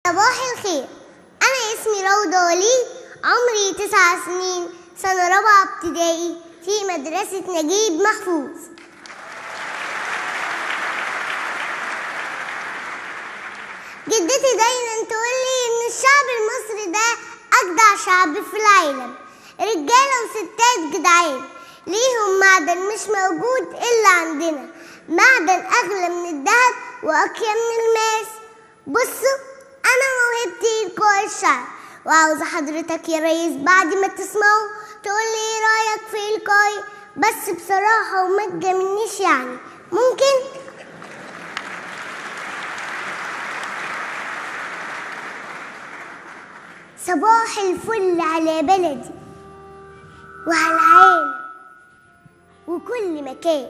صباح الخير أنا اسمي روضة وليد عمري تسع سنين سنة رابعة ابتدائي في مدرسة نجيب محفوظ جدتي دايما تقول لي إن الشعب المصري ده أجدع شعب في العالم رجالة وستات جدعان ليهم معدن مش موجود إلا عندنا معدن أغلى من الذهب وأقيم من الماس بصوا أنا موهبتي إلقاء الشعر وعاوزة حضرتك يا ريس بعد ما تسمعوا تقول لي إيه رأيك في إلقائي بس بصراحة وما تجاملنيش يعني ممكن؟ صباح الفل على بلدي وعلى العالم وكل مكان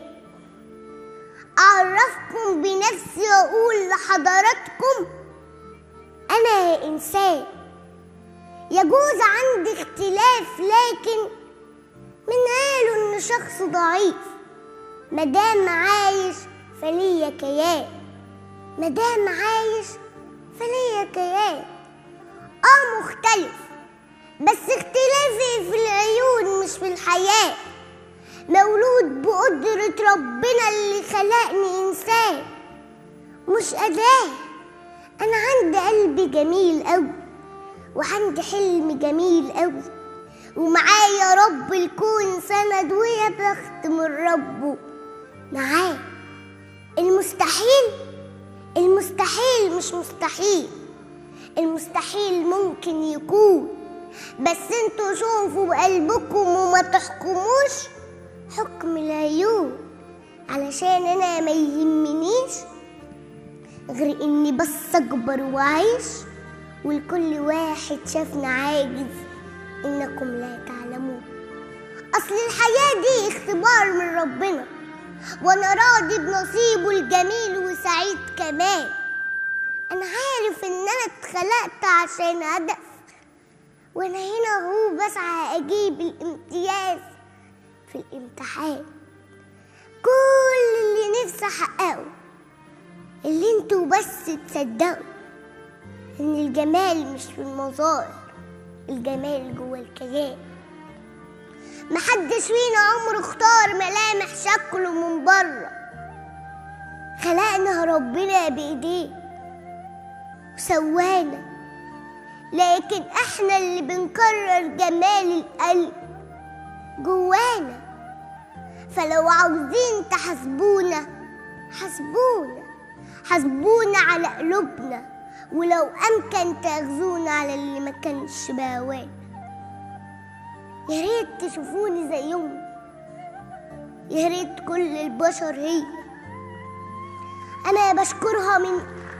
أعرفكم بنفسي وأقول لحضراتكم أنا إنسان يجوز عندي اختلاف لكن من قالوا إن شخص ضعيف مدام عايش فليا كيان مدام عايش فليا كيان اه مختلف بس اختلافي في العيون مش في الحياة مولود بقدرة ربنا اللي خلقني إنسان مش أداة أنا عندي قلب جميل أوي وعندي حلم جميل أوي ومعايا رب الكون سند ويا بخت من ربه معاه المستحيل المستحيل مش مستحيل المستحيل ممكن يكون بس انتوا شوفوا بقلبكم وما تحكموش حكم العيون علشان انا ما يهمنيش غير اني بس اكبر واعيش ولكل واحد شافنا عاجز انكم لا تعلمون اصل الحياة دي اختبار من ربنا وانا راضي بنصيبه الجميل وسعيد كمان انا عارف ان انا اتخلقت عشان هدف وانا هنا هو بسعى اجيب الامتياز في الامتحان كل اللي نفسي احققه اللي انتوا بس تصدقوا ان الجمال مش في المظاهر الجمال جوه الكيان محدش فينا عمره اختار ملامح شكله من بره خلقنا ربنا بايديه وسوانا لكن احنا اللي بنكرر جمال القلب جوانا فلو عاوزين تحاسبونا حاسبونا حاسبونا على قلوبنا ولو امكن تاخذونا على اللي ما كانش بهوانا يا ريت تشوفوني زيهم يا ريت كل البشر هي انا بشكرها من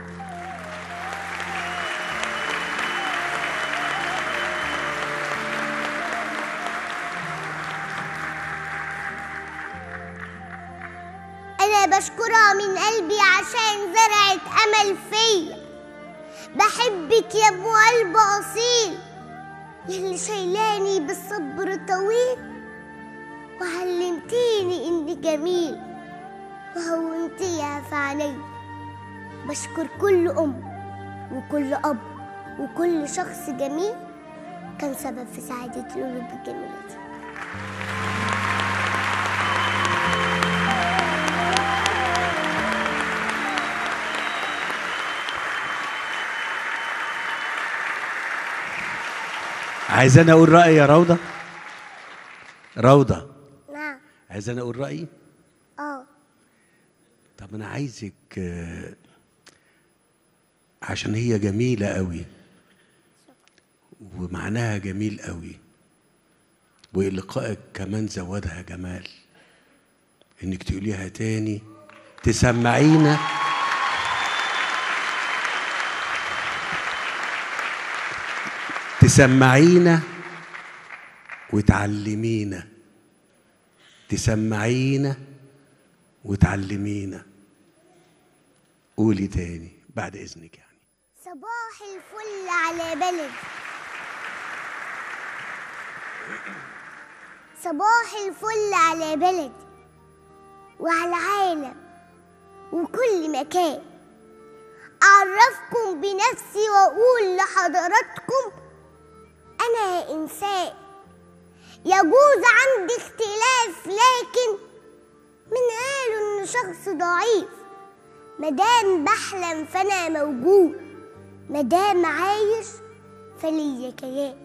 أنا بشكرها من قلبي عشان زرعت أمل فيا بحبك يا أم قلب أصيل يلي شايلاني بالصبر طويل وعلمتيني إني جميل وهونتيها في عينيا بشكر كل أم وكل أب وكل شخص جميل كان سبب في سعادة القلوب الجميلة دي عايز انا اقول رايي يا روضه روضه نعم عايز انا اقول رايي اه طب انا عايزك آه، عشان هي جميله قوي ومعناها جميل قوي ولقائك كمان زودها جمال انك تقوليها تاني تسمعينا تسمعينا وتعلمينا تسمعينا وتعلمينا قولي تاني بعد اذنك يعني صباح الفل على بلد صباح الفل على بلد وعلى العالم وكل مكان أعرفكم بنفسي وأقول لحضراتكم أنا إنسان يجوز عندي اختلاف لكن من قالوا إن شخص ضعيف مدام بحلم فأنا موجود مدام عايش فليا كيان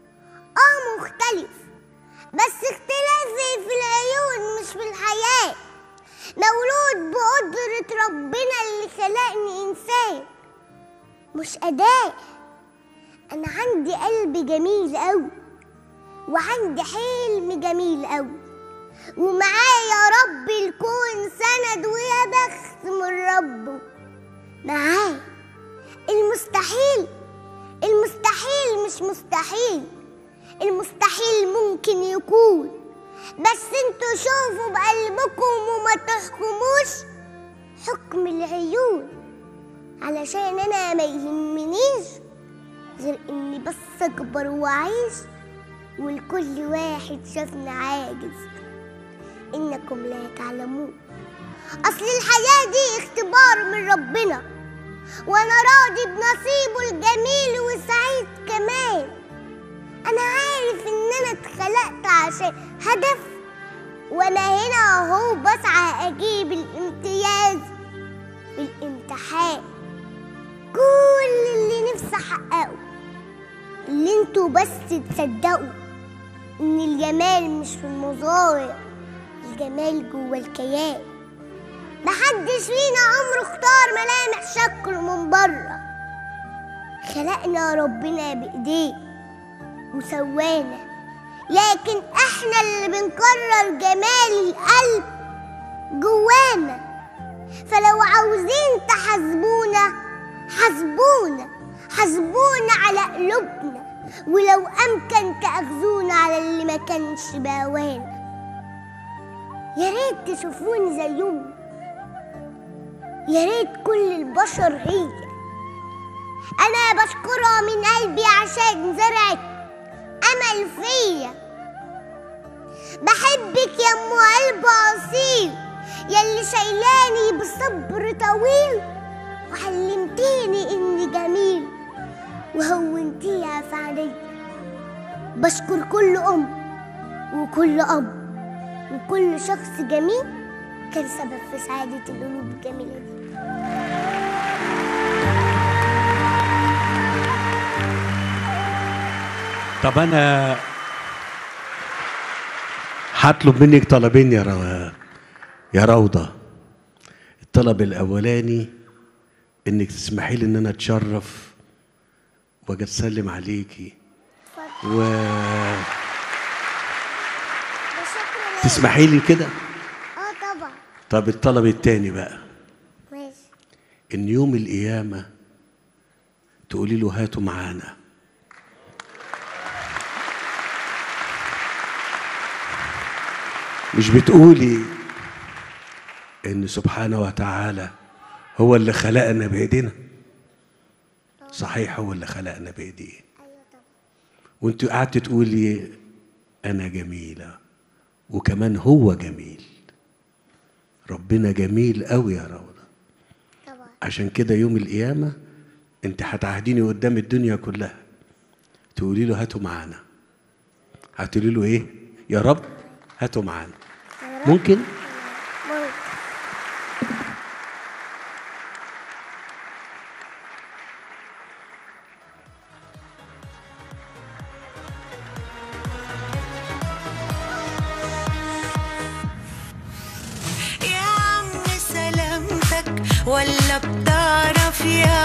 آه مختلف بس اختلافي في العيون مش في الحياة مولود بقدرة ربنا اللي خلقني إنسان مش أداة أنا عندي قلب جميل أوي وعندي حلم جميل أوي ومعايا رب الكون سند ويا بخت من ربه معاه المستحيل المستحيل مش مستحيل المستحيل ممكن يكون بس انتوا شوفوا بقلبكم وما تحكموش حكم العيون علشان انا ما يهمنيش غير اني بس اكبر واعيش والكل واحد شافني عاجز انكم لا تعلمون اصل الحياة دي اختبار من ربنا وانا راضي بنصيبه الجميل وسعيد كمان انا عارف ان انا اتخلقت عشان هدف وانا هنا اهو بسعى اجيب الامتياز في الامتحان كل اللي نفسي احققه اللي انتوا بس تصدقوا ان الجمال مش في المظاهر الجمال جوه الكيان محدش فينا عمره اختار ملامح شكله من بره خلقنا ربنا بايديه وسوانا لكن احنا اللي بنقرر جمال القلب جوانا فلو عاوزين تحاسبونا حاسبونا حاسبونا على قلوبنا ولو امكن تاخذونا على اللي ما كانش بهوانا يا ريت تشوفوني زيهم يا ريت كل البشر هي انا بشكرها من قلبي عشان زرعت امل فيا بحبك يا ام قلب اصيل يلي شايلاني بصبر طويل وعلمتيني اني جميل وهونتيها في عينيا بشكر كل ام وكل اب وكل شخص جميل كان سبب في سعادة القلوب الجميلة دي طب انا هطلب منك طلبين يا رو... يا روضة الطلب الاولاني انك تسمحي لي ان انا اتشرف واجي اسلم عليكي و شكرا تسمحي لي كده اه طبعا طب الطلب التاني بقى ماشي ان يوم القيامه تقولي له هاتوا معانا مش بتقولي ان سبحانه وتعالى هو اللي خلقنا بايدينا صحيح هو اللي خلقنا بايديه ايوه طبعا وانت قعدت تقولي انا جميله وكمان هو جميل ربنا جميل قوي يا روضه طبعا عشان كده يوم القيامة انت هتعهديني قدام الدنيا كلها تقولي له هاتوا معانا هتقولي له ايه يا رب هاتوا معانا ممكن ممكن يا عم سلامتك ولا بتعرف يا